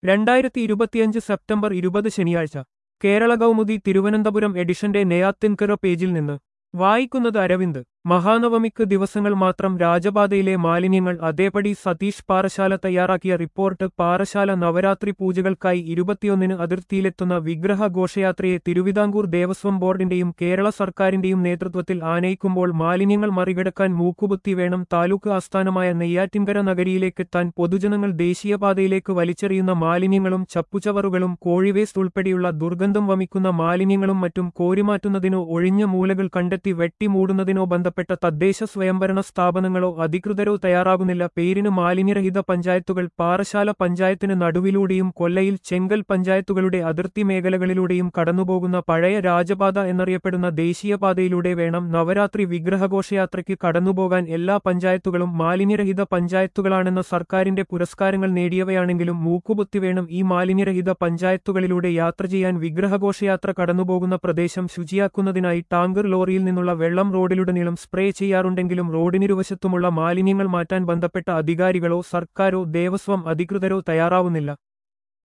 രണ്ടായിരത്തി ഇരുപത്തിയഞ്ച് സെപ്റ്റംബർ ഇരുപത് ശനിയാഴ്ച കേരള കൗമുദി തിരുവനന്തപുരം എഡിഷന്റെ നെയ്യാത്തിൻകര പേജിൽ നിന്ന് വായിക്കുന്നത് അരവിന്ദ് മഹാനവമിക്ക് ദിവസങ്ങൾ മാത്രം രാജപാതയിലെ മാലിന്യങ്ങൾ അതേപടി സതീഷ് പാറശാല തയ്യാറാക്കിയ റിപ്പോർട്ട് പാറശാല നവരാത്രി പൂജകൾക്കായി ഇരുപത്തിയൊന്നിന് അതിർത്തിയിലെത്തുന്ന വിഗ്രഹ ഘോഷയാത്രയെ തിരുവിതാംകൂർ ദേവസ്വം ബോർഡിന്റെയും കേരള സർക്കാരിന്റെയും നേതൃത്വത്തിൽ ആനയിക്കുമ്പോൾ മാലിന്യങ്ങൾ മറികടക്കാൻ മൂക്കുകുത്തി വേണം താലൂക്ക് ആസ്ഥാനമായ നെയ്യാറ്റിൻകര നഗരിയിലേക്കെത്താൻ പൊതുജനങ്ങൾ ദേശീയപാതയിലേക്ക് വലിച്ചെറിയുന്ന മാലിന്യങ്ങളും ചപ്പുചവറുകളും കോഴിവേസ്റ്റ് ഉൾപ്പെടെയുള്ള ദുർഗന്ധം വമിക്കുന്ന മാലിന്യങ്ങളും മറ്റും കോരിമാറ്റുന്നതിനോ ഒഴിഞ്ഞ മൂലകൾ കണ്ടെത്തി വെട്ടിമൂടുന്നതിനോ ബന്ധപ്പെട്ട തദ്ദേശ സ്വയംഭരണ സ്ഥാപനങ്ങളോ അധികൃതരോ തയ്യാറാകുന്നില്ല പേരിന് മാലിന്യരഹിത പഞ്ചായത്തുകൾ പാറശാല പഞ്ചായത്തിന് നടുവിലൂടെയും കൊല്ലയിൽ ചെങ്കൽ പഞ്ചായത്തുകളുടെ അതിർത്തി മേഖലകളിലൂടെയും കടന്നുപോകുന്ന പഴയ രാജപാത എന്നറിയപ്പെടുന്ന ദേശീയപാതയിലൂടെ വേണം നവരാത്രി വിഗ്രഹഘോഷയാത്രയ്ക്ക് കടന്നുപോകാൻ എല്ലാ പഞ്ചായത്തുകളും മാലിന്യരഹിത പഞ്ചായത്തുകളാണെന്ന സർക്കാരിന്റെ പുരസ്കാരങ്ങൾ നേടിയവയാണെങ്കിലും മൂക്കുപൊത്തി വേണം ഈ മാലിന്യരഹിത പഞ്ചായത്തുകളിലൂടെ യാത്ര ചെയ്യാൻ വിഗ്രഹഘോഷയാത്ര കടന്നുപോകുന്ന പ്രദേശം ശുചിയാക്കുന്നതിനായി ടാങ്കർ ലോറിയിൽ നിന്നുള്ള വെള്ളം റോഡിലുടനീളം സ്പ്രേ ചെയ്യാറുണ്ടെങ്കിലും റോഡിനിരുവശത്തുമുള്ള മാലിന്യങ്ങൾ മാറ്റാൻ ബന്ധപ്പെട്ട അധികാരികളോ സർക്കാരോ ദേവസ്വം അധികൃതരോ തയ്യാറാവുന്നില്ല